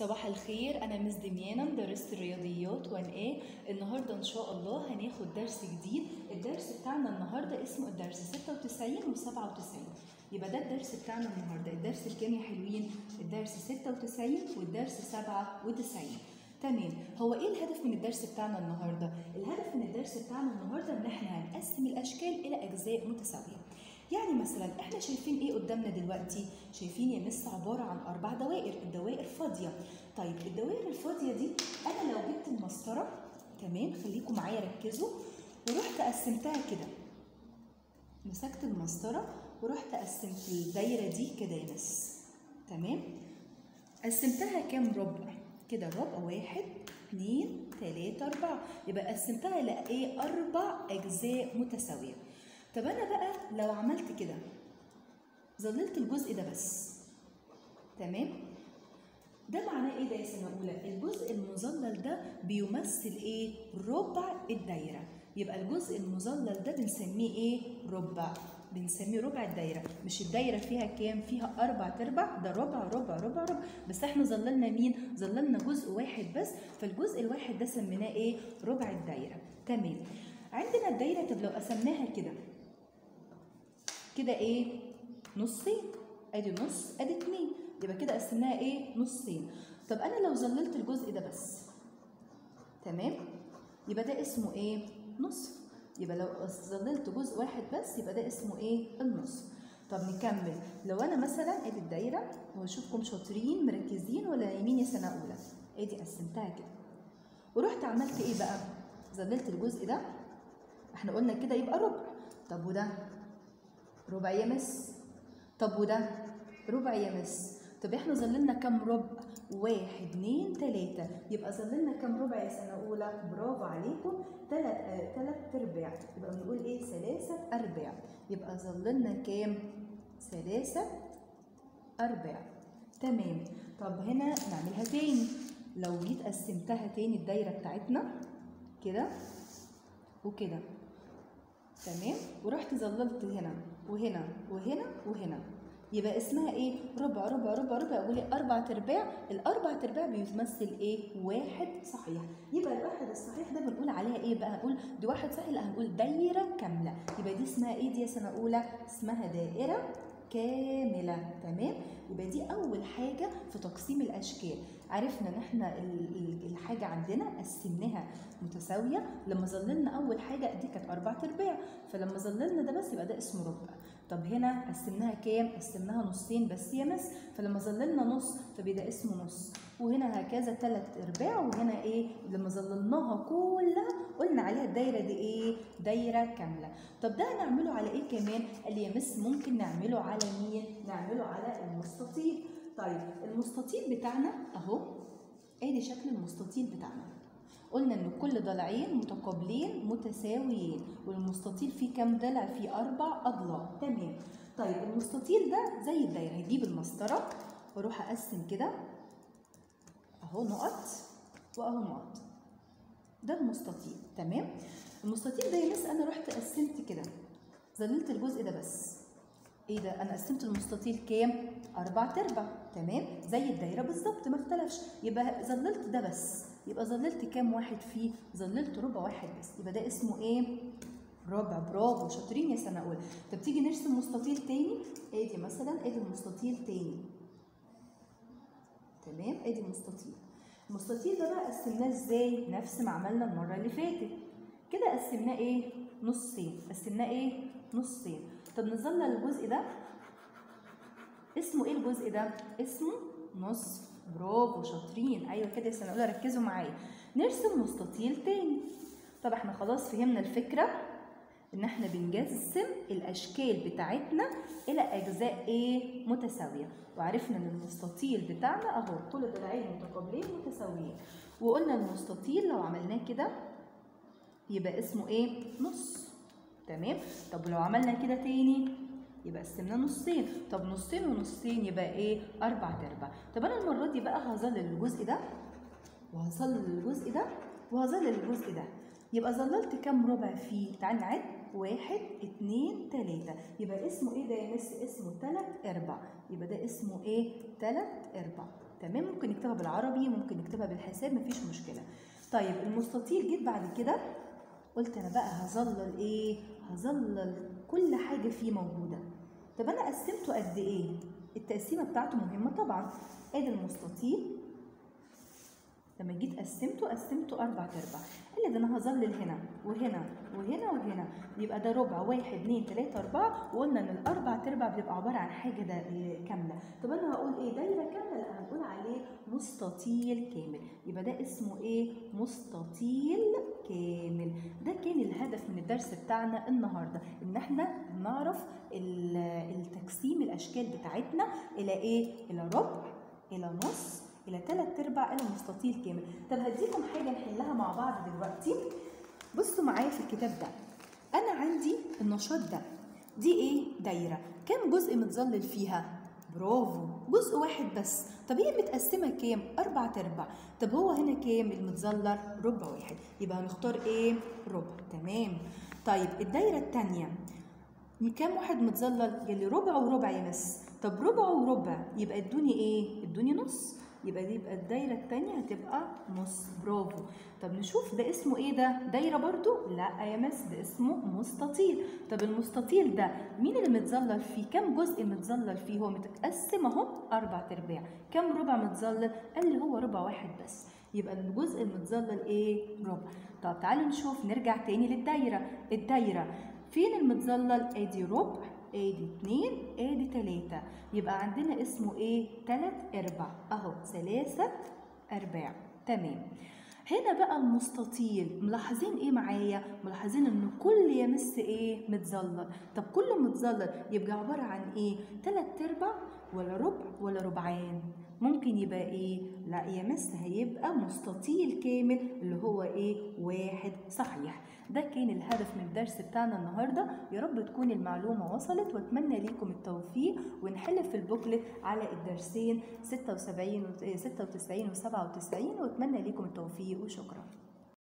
صباح الخير أنا مس دميانة مدرسة الرياضيات 1A النهاردة إن شاء الله هناخد درس جديد الدرس بتاعنا النهاردة اسمه الدرس 96 و 97 يبقى ده الدرس بتاعنا النهاردة الدرس الكام يا حلوين الدرس 96 والدرس 97 تمام هو ايه الهدف من الدرس بتاعنا النهارده الهدف من الدرس بتاعنا النهارده ان احنا هنقسم الاشكال الى اجزاء متساويه يعني مثلا احنا شايفين ايه قدامنا دلوقتي شايفين يا مس عباره عن اربع دوائر الدوائر فاضيه طيب الدوائر الفاضيه دي انا لو جبت المسطره تمام خليكم معايا ركزوا ورحت قسمتها كده مسكت المسطره ورحت قسمت الدايره دي كده يا مس تمام قسمتها كام ربع كده ربع واحد اتنين تلاتة أربعة يبقى قسمتها إلى إيه أربع أجزاء متساوية طب أنا بقى لو عملت كده ظللت الجزء ده بس تمام ده معناه ايه ده يا سنه اولى الجزء المظلل ده بيمثل ايه ربع الدايره يبقى الجزء المظلل ده بنسميه ايه ربع بنسميه ربع الدايره مش الدايره فيها كام فيها اربع تربع ده ربع ربع ربع ربع بس احنا ظللنا مين ظللنا جزء واحد بس فالجزء الواحد ده سميناه ايه ربع الدايره تمام عندنا الدايره طب لو قسمناها كده كده ايه نصين ادي نص ادي اتنين يبقى كده قسمناها ايه نصين طب انا لو ظللت الجزء ده بس تمام يبقى ده اسمه ايه نصف يبقى لو ظللت جزء واحد بس يبقى ده اسمه ايه النصف طب نكمل لو انا مثلا ادي الدايره واشوفكم شاطرين مركزين ولا نايمين يا سنه اولى ادي قسمتها كده ورحت عملت ايه بقى ظللت الجزء ده احنا قلنا كده يبقى ربع طب وده ربع يمس طب وده ربع يمس طب احنا ظللنا كام ربع واحد اتنين تلاتة يبقى ظللنا كام ربع يا سنة أولى برافو عليكم تلات آه تلات أرباع يبقى بنقول إيه ثلاثة أرباع يبقى ظللنا كام ثلاثة أرباع تمام طب هنا نعملها تاني لو جيت قسمتها تاني الدايرة بتاعتنا كده وكده تمام ورحت ظللت هنا وهنا وهنا وهنا يبقى اسمها ايه ربع ربع ربع ربع اقول ايه اربع ترباع الاربع ترباع بيمثل ايه واحد صحيح يبقى الواحد الصحيح ده بنقول عليها ايه بقى هنقول دي واحد صحيح لا هنقول دايره كامله يبقى دي اسمها ايه دي يا سنه اولى اسمها دائره كامله تمام يبقى دي اول حاجه في تقسيم الاشكال عرفنا ان احنا الحاجه عندنا قسمناها متساويه لما ظللنا اول حاجه دي كانت اربع ترباع فلما ظللنا ده بس يبقى ده اسمه ربع طب هنا قسمناها كام قسمناها نصين بس يا مس فلما ظللنا نص فبيبقى اسمه نص وهنا هكذا ثلاث ارباع وهنا ايه لما ظللناها كلها قلنا عليها الدايره دي ايه دايره كامله طب ده هنعمله على ايه كمان قال لي يا مس ممكن نعمله على مين نعمله على المستطيل طيب المستطيل بتاعنا اهو ادي شكل المستطيل بتاعنا قلنا ان كل ضلعين متقابلين متساويين والمستطيل فيه كام ضلع فيه اربع اضلاع تمام طيب المستطيل ده زي الدايره هجيب المسطره واروح اقسم كده اهو نقط واهو نقط ده المستطيل تمام المستطيل ده يا مس انا رحت قسمت كده ظللت الجزء ده بس ايه ده انا قسمت المستطيل كام اربع تربع تمام زي الدايره بالظبط ما اختلفش يبقى ظللت ده بس يبقى ظللت كام واحد فيه ظللت ربع واحد بس يبقى ده اسمه ايه ربع برافو شاطرين يا سنه اولى طب تيجي نرسم مستطيل تاني ادي مثلا ادي المستطيل تاني تمام ادي المستطيل المستطيل ده بقى قسمناه ازاي نفس ما عملنا المره اللي فاتت كده قسمناه ايه نصين قسمناه ايه نصين طب نظلل الجزء ده اسمه ايه الجزء ده اسمه نصف برافو شاطرين ايوه كده يا سنه اولى ركزوا معايا نرسم مستطيل تاني طب احنا خلاص فهمنا الفكره ان احنا بنقسم الاشكال بتاعتنا الى اجزاء ايه متساويه وعرفنا ان المستطيل بتاعنا اهو كل ضلعين متقابلين متساويين وقلنا المستطيل لو عملناه كده يبقى اسمه ايه نص تمام طب لو عملنا كده تاني يبقى قسمناه نصين طب نصين ونصين يبقى ايه اربع تربع طب انا المره دي بقى هظلل الجزء ده وهظلل الجزء ده وهظلل الجزء ده يبقى ظللت كام ربع فيه تعال نعد واحد اتنين تلاتة يبقى اسمه ايه ده يا مس اسمه تلات ارباع يبقى ده اسمه ايه تلات ارباع تمام ممكن نكتبها بالعربي ممكن نكتبها بالحساب مفيش مشكله طيب المستطيل جيت بعد كده قلت انا بقى هظلل ايه هظلل كل حاجه فيه موجوده طب انا قسمته قد ايه التقسيمه بتاعته مهمه طبعا ادي المستطيل لما جيت قسمته قسمته اربع ارباع قال ده انا هظلل هنا وهنا وهنا وهنا يبقى ده ربع واحد اتنين تلاته اربعه وقلنا ان الاربع ارباع بتبقى عباره عن حاجه ده إيه كامله طب انا هقول ايه دايره كامله لا هنقول عليه مستطيل كامل يبقى ده اسمه ايه مستطيل كامل ده كان الهدف من الدرس بتاعنا النهارده ان احنا نعرف التقسيم الاشكال بتاعتنا الى ايه الى ربع الى نص الى ثلاث ارباع الى مستطيل كامل طب هديكم حاجه نحلها مع بعض دلوقتي بصوا معايا في الكتاب ده انا عندي النشاط ده دي ايه دايره كام جزء متظلل فيها برافو جزء واحد بس طب هي متقسمه كام اربع ارباع طب هو هنا كام المتظلل ربع واحد يبقى هنختار ايه ربع تمام طيب الدايره الثانيه كام واحد متظلل يلي ربع وربع يا مس طب ربع وربع يبقى ادوني ايه ادوني نص يبقى دي يبقى الدايره الثانيه هتبقى نص برافو طب نشوف ده اسمه ايه ده دايره برضو لا يا مس ده اسمه مستطيل طب المستطيل ده مين اللي متظلل فيه كم جزء متظلل فيه هو متقسم اهو اربع ارباع كم ربع متظلل قال لي هو ربع واحد بس يبقى الجزء المتظلل ايه ربع طب تعالوا نشوف نرجع تاني للدايره الدايره فين المتظلل ادي ربع ادي اتنين ادي تلاتة يبقى عندنا اسمه ايه تلات ارباع اهو ثلاثة ارباع تمام هنا بقى المستطيل ملاحظين ايه معايا ملاحظين ان كل يمس ايه متظلل طب كل متظلل يبقى عباره عن ايه تلات ارباع ولا ربع ولا ربعان ممكن يبقى ايه لا يمس هيبقى مستطيل كامل اللي هو ايه واحد صحيح ده كان الهدف من الدرس بتاعنا النهارده يا رب تكون المعلومه وصلت واتمنى ليكم التوفيق ونحل في البوكلت على الدرسين 76 96 و97 واتمنى ليكم التوفيق وشكرا